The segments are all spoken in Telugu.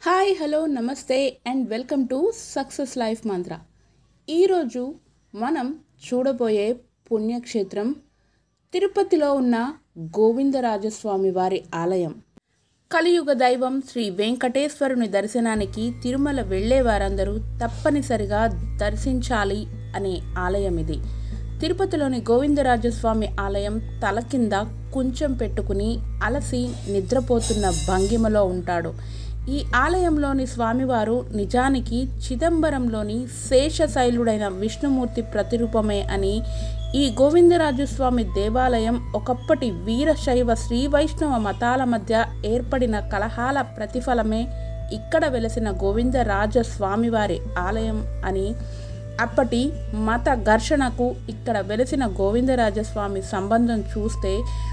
hi hello namaste and welcome to success life mantra ఈరోజు మనం చూడబోయే పుణ్యక్షేత్రం తిరుపతిలో ఉన్న గోవిందరాజస్వామి వారి ఆలయం కలియుగ దైవం శ్రీ వెంకటేశ్వరుని దర్శనానికి తిరుమల వెళ్ళే వారందరూ తప్పనిసరిగా దర్శించాలి అనే ఆలయం ఇది తిరుపతిలోని గోవిందరాజస్వామి ఆలయం తల కింద కుంచెం పెట్టుకుని అలసి నిద్రపోతున్న భంగిమలో ఉంటాడు ఈ ఆలయంలోని స్వామివారు నిజానికి చిదంబరంలోని శేషశైలుడైన విష్ణుమూర్తి ప్రతిరూపమే అని ఈ గోవిందరాజస్వామి దేవాలయం ఒకప్పటి వీరశైవ శ్రీ వైష్ణవ మతాల మధ్య ఏర్పడిన కలహాల ప్రతిఫలమే ఇక్కడ వెలసిన గోవిందరాజ స్వామివారి ఆలయం అని అప్పటి మత ఘర్షణకు ఇక్కడ వెలిసిన గోవిందరాజస్వామి సంబంధం చూస్తే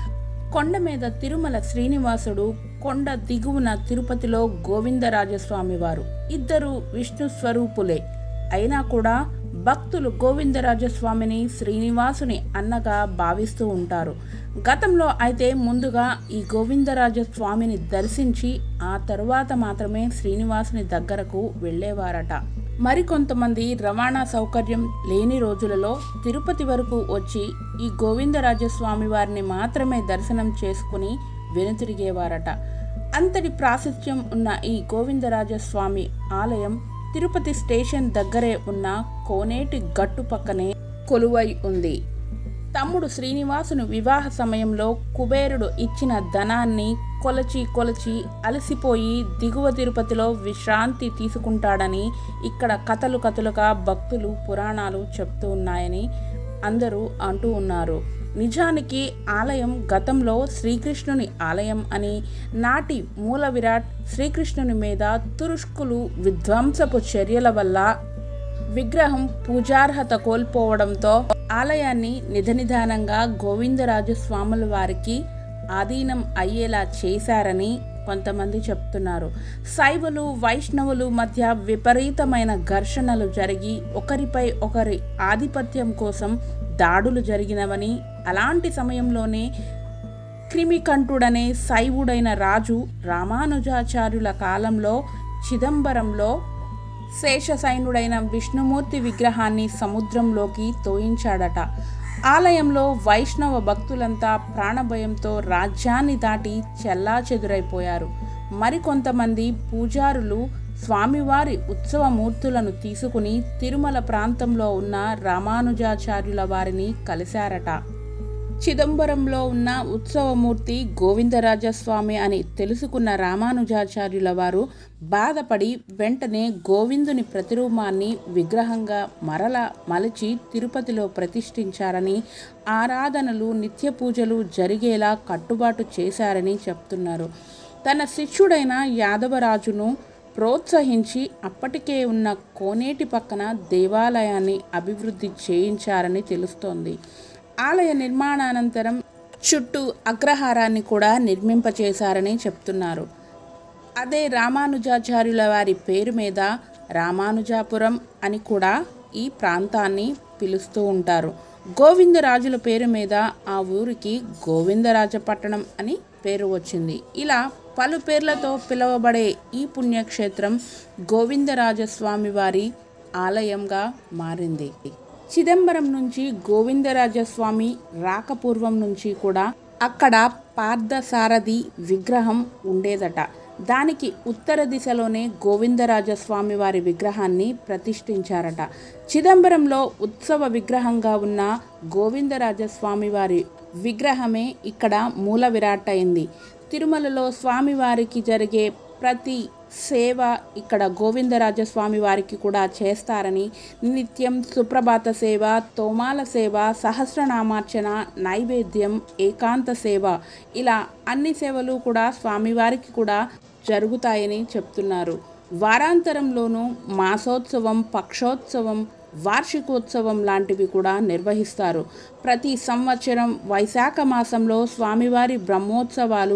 కొండ మీద తిరుమల శ్రీనివాసుడు కొండ దిగువన తిరుపతిలో గోవిందరాజస్వామి వారు ఇద్దరు విష్ణు స్వరూపులే అయినా కూడా భక్తులు గోవిందరాజస్వామిని శ్రీనివాసుని అన్నగా భావిస్తూ ఉంటారు గతంలో అయితే ముందుగా ఈ గోవిందరాజస్వామిని దర్శించి ఆ తరువాత మాత్రమే శ్రీనివాసుని దగ్గరకు వెళ్ళేవారట మరికొంతమంది రవాణా సౌకర్యం లేని రోజులలో తిరుపతి వరకు వచ్చి ఈ గోవిందరాజస్వామి వారిని మాత్రమే దర్శనం చేసుకుని వెనుతిరిగేవారట అంతటి ప్రాశస్త్యం ఉన్న ఈ గోవిందరాజస్వామి ఆలయం తిరుపతి స్టేషన్ దగ్గరే ఉన్న కోనేటి గట్టు పక్కనే కొలువై ఉంది తమ్ముడు శ్రీనివాసును వివాహ సమయంలో కుబేరుడు ఇచ్చిన ధనాన్ని కొలచి కొలచి అలసిపోయి దిగువ తిరుపతిలో విశ్రాంతి తీసుకుంటాడని ఇక్కడ కథలు కథలుగా భక్తులు పురాణాలు చెప్తూ ఉన్నాయని అందరూ అంటూ ఉన్నారు నిజానికి ఆలయం గతంలో శ్రీకృష్ణుని ఆలయం అని నాటి మూల విరాట్ శ్రీకృష్ణుని మీద తురుష్కులు విధ్వంసపు చర్యల వల్ల విగ్రహం పూజార్హత కోల్పోవడంతో ఆలయాన్ని నిధనిధానంగా గోవిందరాజు స్వాముల వారికి ఆధీనం అయ్యేలా చేశారని కొంతమంది చెప్తున్నారు శైవులు వైష్ణవులు మధ్య విపరీతమైన ఘర్షణలు జరిగి ఒకరిపై ఒకరి ఆధిపత్యం కోసం దాడులు జరిగినవని అలాంటి సమయంలోనే క్రిమికంఠుడనే శైవుడైన రాజు రామానుజాచార్యుల కాలంలో చిదంబరంలో శేషసైనుడైన విష్ణుమూర్తి విగ్రహాన్ని సముద్రంలోకి తోయించాడట ఆలయంలో వైష్ణవ భక్తులంతా ప్రాణభయంతో రాజ్యాన్ని దాటి చెల్లా చెదురైపోయారు మరికొంతమంది పూజారులు స్వామివారి ఉత్సవ మూర్తులను తీసుకుని తిరుమల ప్రాంతంలో ఉన్న రామానుజాచార్యుల వారిని కలిశారట చిదంబరంలో ఉన్న ఉత్సవమూర్తి గోవిందరాజస్వామి అని తెలుసుకున్న రామానుజాచార్యుల వారు బాధపడి వెంటనే గోవిందుని ప్రతిరూపాన్ని విగ్రహంగా మరల మలచి తిరుపతిలో ప్రతిష్ఠించారని ఆరాధనలు నిత్య పూజలు జరిగేలా కట్టుబాటు చేశారని చెప్తున్నారు తన శిష్యుడైన యాదవరాజును ప్రోత్సహించి అప్పటికే ఉన్న కోనేటి పక్కన దేవాలయాన్ని అభివృద్ధి చేయించారని తెలుస్తోంది ఆలయ నిర్మాణానంతరం చుట్టూ అగ్రహారాన్ని కూడా నిర్మింపచేశారని చెప్తున్నారు అదే రామానుజాచార్యుల వారి పేరు మీద రామానుజాపురం అని కూడా ఈ ప్రాంతాన్ని పిలుస్తూ ఉంటారు గోవిందరాజుల పేరు మీద ఆ ఊరికి గోవిందరాజపట్టణం అని పేరు వచ్చింది ఇలా పలు పేర్లతో పిలువబడే ఈ పుణ్యక్షేత్రం గోవిందరాజస్వామి వారి ఆలయంగా మారింది చిదంబరం నుంచి గోవిందరాజస్వామి రాకపూర్వం నుంచి కూడా అక్కడ పార్థసారథి విగ్రహం ఉండేదట దానికి ఉత్తర దిశలోనే గోవిందరాజస్వామి వారి విగ్రహాన్ని ప్రతిష్ఠించారట చిదంబరంలో ఉత్సవ విగ్రహంగా ఉన్న గోవిందరాజస్వామి వారి విగ్రహమే ఇక్కడ మూల విరాట్ అయింది తిరుమలలో స్వామివారికి జరిగే ప్రతి సేవ ఇక్కడ గోవిందరాజస్వామి వారికి కూడా చేస్తారని నిత్యం సుప్రభాత సేవ తోమాల సేవ సహస్రనామార్చన నైవేద్యం ఏకాంత సేవ ఇలా అన్ని సేవలు కూడా స్వామివారికి కూడా జరుగుతాయని చెప్తున్నారు వారాంతరంలోనూ మాసోత్సవం పక్షోత్సవం వార్షికోత్సవం లాంటివి కూడా నిర్వహిస్తారు ప్రతి సంవత్సరం వైశాఖ మాసంలో స్వామివారి బ్రహ్మోత్సవాలు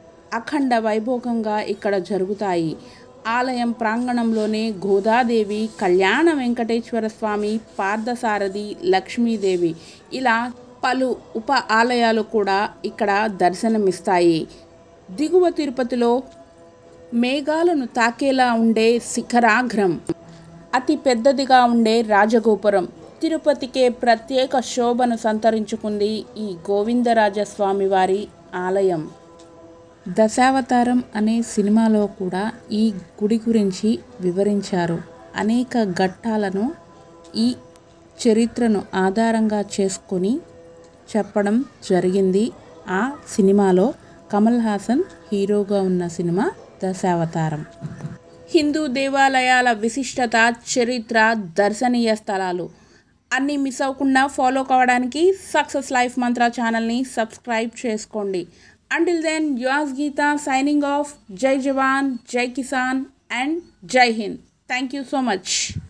అఖండ వైభోగంగా ఇక్కడ జరుగుతాయి ఆలయం ప్రాంగణంలోనే గోదాదేవి కళ్యాణ వెంకటేశ్వర స్వామి పార్థసారథి లక్ష్మీదేవి ఇలా పలు ఉప ఆలయాలు కూడా ఇక్కడ దర్శనమిస్తాయి దిగువ తిరుపతిలో మేఘాలను తాకేలా ఉండే శిఖరాగ్రం అతి పెద్దదిగా ఉండే రాజగోపురం తిరుపతికే ప్రత్యేక శోభను సంతరించుకుంది ఈ గోవిందరాజస్వామి వారి ఆలయం దశావతారం అనే సినిమాలో కూడా ఈ గుడి గురించి వివరించారు అనేక ఘట్టాలను ఈ చరిత్రను ఆధారంగా చేసుకొని చెప్పడం జరిగింది ఆ సినిమాలో కమల్ హాసన్ హీరోగా ఉన్న సినిమా దశావతారం హిందూ దేవాలయాల విశిష్టత చరిత్ర దర్శనీయ స్థలాలు అన్నీ మిస్ అవ్వకుండా ఫాలో కావడానికి సక్సెస్ లైఫ్ మంత్ర ఛానల్ని సబ్స్క్రైబ్ చేసుకోండి until then yours Geetha signing off Jai Jawan Jai Kisan and Jai Hind thank you so much